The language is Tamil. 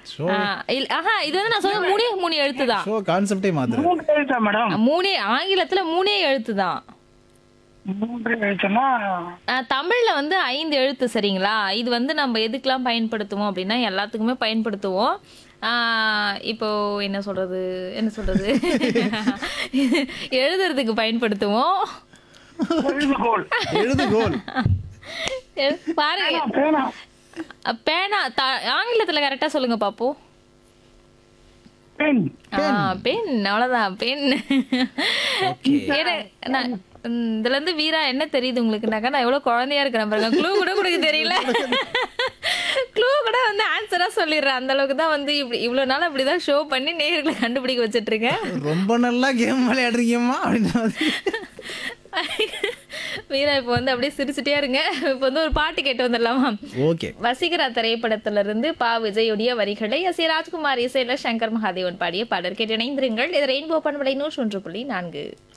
ஷோ ஆ, இல்ல- ஆஹா இது வந்து நான் சொல்ல மூணே மூணு எழுத்து தான் ஷோ கான்செப்டே மாத்துற மூன்று எழுத்தா மேடம் மூணே ஆங்கிலத்துல மூணே எழுத்து தான் மூன்று எழுத்துனா ஆ, தமிழ்ல வந்து ஐந்து எழுத்து சரிங்களா இது வந்து நம்ம எதுக்கெல்லாம் பயன்படுத்துவோம் அப்படின்னா எல்லாத்துக்குமே பயன்படுத்துவோம் ஆ, இப்போ என்ன சொல்றது என்ன சொல்றது எழுதுறதுக்கு பயன்படுத்துவோம் எழுதுகோல் எழுது கோல் எழு- பாருங்க பேனா அ, பேனா த- ஆங்கிலத்துல கரெக்டா சொல்லுங்க பாப்போம் பென் ஆ, பெண் அவ்வளவுதான் பெண் ஏன்னா, நான் ம், இதுல இருந்து வீரா என்ன தெரியுது உங்களுக்குனாக்கா நான் எவ்வளவு குழந்தையா இருக்கிறேன் பாருங்க க்ளூ கூட கொடுக்க தெரியல க்ளூ கூட வந்து ஆன்சரா சொல்லிடுறேன் அந்த அளவுக்கு தான் வந்து இப்படி இவ்வளவு நாள் அப்படிதான் ஷோ பண்ணி நேர்களை கண்டுபிடிக்க வச்சிட்டு இருக்கேன் ரொம்ப நல்லா கேம் விளையாடுறீங்கம்மா அப்படின்னு வீரா இப்போ வந்து அப்படியே சிரிச்சுட்டே இருங்க இப்போ வந்து ஒரு பாட்டு கேட்டு வந்துடலாமா ஓகே வசீகரா திரைப்படத்துல இருந்து பா விஜயுடைய வரிகளை எஸ் ஏ ராஜ்குமார் இசையில சங்கர் மகாதேவன் பாடிய பாடல் கேட்டு இணைந்திருங்கள் இது ரெயின்போ பண்பலை நூற்றி ஒன்று புள்ளி நான்கு